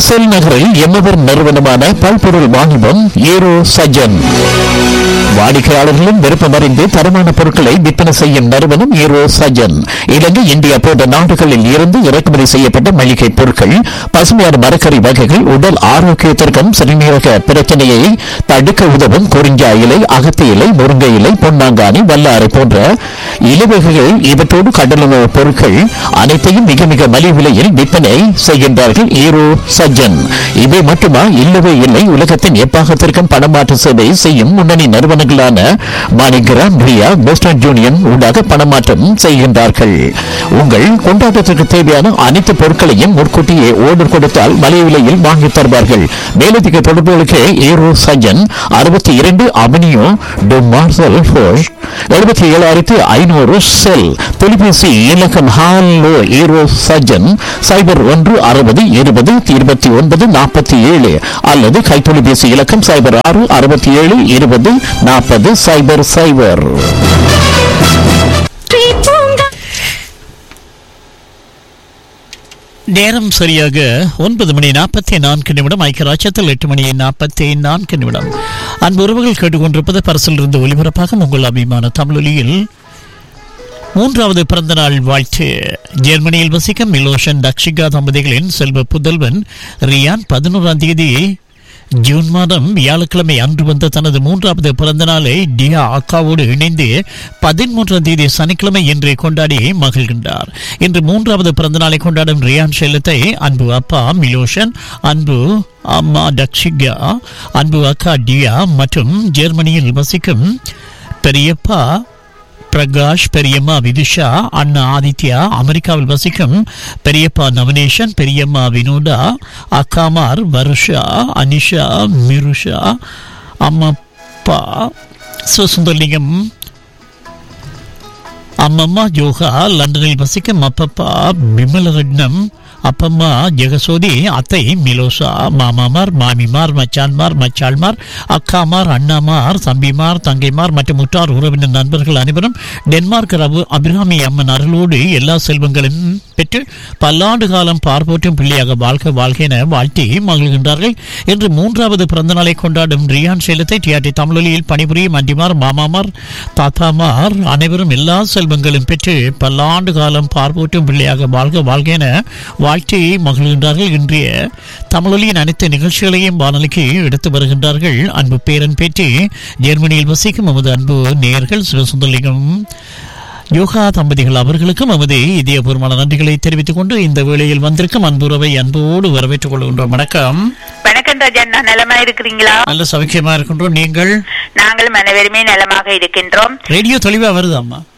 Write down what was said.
செல் நகரில் எம்மவர் நிறுவனமான பல்பொருள் வாணிபம் ஏரோ சஜன் வாடிக்கையாளர்களும் விருப்பமறிந்து தரமான பொருட்களை விற்பனை செய்யும் நிறுவனம் ஏரோ சஜன் இலங்கை இந்தியா போன்ற நாடுகளில் இருந்து இறக்குமதி செய்யப்பட்ட மளிகை பொருட்கள் பசுமையான மரக்கறி வகைகள் உடல் ஆரோக்கியத்திற்கும் சிறுநீரக பிரச்சனையை தடுக்க உதவும் குறிஞ்சா இலை அகத்தி இலை முருங்கை இலை பொன்னாங்கானி வல்லாறு போன்ற இலவகைகள் இவற்றோடு கடலுணவு பொருட்கள் அனைத்தையும் மிக மிக மலிவு விலையில் விற்பனை செய்கின்றார்கள் ஈரோ சஜ்ஜன் இவை மட்டுமா இல்லவே இல்லை உலகத்தின் எப்பாகத்திற்கும் பணமாற்று சேவை செய்யும் முன்னணி நிறுவனங்களான மாணிகிராம் ரியா வெஸ்டர்ன் யூனியன் ஊடாக பணமாற்றம் செய்கின்றார்கள் உங்கள் கொண்டாட்டத்திற்கு தேவையான அனைத்து பொருட்களையும் முன்கூட்டியே ஓர்டர் கொடுத்தால் மலிவு விலையில் வாங்கி தருவார்கள் மேலதிக தொடர்புகளுக்கு ஈரோ சஜ்ஜன் அறுபத்தி இரண்டு அவனியோ டு மார்சல் ஃபோஷ் எழுபத்தி ஏழாயிரத்தி ஐநூறு செல் தொலைபேசி இலக்கம் ஹாலோ ஈரோ சஜன் சைபர் ஒன்று அறுபது இருபது இருபத்தி ஒன்பது நாற்பத்தி ஏழு அல்லது கைத்தொலைபேசி இலக்கம் சைபர் ஆறு அறுபத்தி ஏழு இருபது நாற்பது சைபர் சைபர் நேரம் சரியாக ஒன்பது மணி நாற்பத்தி நான்கு நிமிடம் ஐக்கியராட்சத்தில் எட்டு மணி நாற்பத்தி நான்கு நிமிடம் அன்பு உறவுகள் கேட்டுக்கொண்டிருப்பது பரிசில் இருந்து ஒலிபரப்பாக உங்கள் அபிமான தமிழொலியில் மூன்றாவது பிறந்த நாள் வாழ்த்து ஜெர்மனியில் வசிக்கும் மிலோஷன் தக்ஷிகா தம்பதிகளின் செல்வ புதல்வன் ரியான் பதினோராம் தேதி ஜூன் மாதம் வியாழக்கிழமை அன்று வந்த தனது மூன்றாவது பிறந்த நாளை டியா அக்காவோடு இணைந்து பதிமூன்றாம் தேதி சனிக்கிழமை இன்று கொண்டாடி மகிழ்கின்றார் இன்று மூன்றாவது பிறந்த நாளை கொண்டாடும் ரியான் செல்லத்தை அன்பு அப்பா மிலோஷன் அன்பு அம்மா டக்ஷிகா அன்பு அக்கா டியா மற்றும் ஜெர்மனியில் வசிக்கும் பெரியப்பா பிரகாஷ் பெரியம்மா விதுஷா அண்ணா ஆதித்யா அமெரிக்காவில் வசிக்கும் பெரியப்பா நவனேஷன் பெரியம்மா வினோதா அக்காமார் வருஷா அனிஷா மிருஷா அம்மப்பா சுசுந்தர்லிங்கம் அம்மம்மா யோகா லண்டனில் வசிக்கும் அப்பப்பா விமலரட்னம் அப்பம்மா ஜெகசோதி அத்தை மிலோசா மாமாமார் மாமிமார் மச்சான்மார் மச்சாள்மார் அக்காமார் அண்ணாமார் தம்பிமார் தங்கைமார் மற்றும் முற்றார் உறவினர் நண்பர்கள் அனைவரும் டென்மார்க் ரவு அபிராமி அம்மன் அருளோடு எல்லா செல்வங்களும் பெற்று பல்லாண்டு காலம் பார்ப்போற்றும் பிள்ளையாக வாழ்க வாழ்க என வாழ்த்தி மகிழ்கின்றார்கள் இன்று மூன்றாவது பிறந்த நாளை கொண்டாடும் ரியான் சேலத்தை டிஆர்டி தமிழொலியில் பணிபுரியும் அண்டிமார் மாமாமார் தாத்தாமார் அனைவரும் எல்லா செல்வங்களும் பெற்று பல்லாண்டு காலம் பார்ப்போற்றும் பிள்ளையாக வாழ்க வாழ்க என வாழ்த்தி மகிழ்கின்றார்கள் இன்றைய தமிழொலியின் அனைத்து நிகழ்ச்சிகளையும் வானொலிக்கு எடுத்து வருகின்றார்கள் அன்பு பேரன் பேற்றி ஜெர்மனியில் வசிக்கும் நமது அன்பு நேயர்கள் சிவசுந்தரலிங்கம் யோகா தம்பதிகள் அவர்களுக்கும் நமது இதயபூர்வமான நன்றிகளை தெரிவித்துக் கொண்டு இந்த வேளையில் வந்திருக்கும் அன்புறவை அன்போடு வரவேற்றுக் கொள்கின்றோம் வணக்கம் வணக்கம் ராஜண்ணா நலமா இருக்கிறீங்களா நல்ல சௌக்கியமா இருக்கின்றோம் நீங்கள் நாங்களும் அனைவருமே நலமாக இருக்கின்றோம் ரேடியோ தெளிவா வருதாம்மா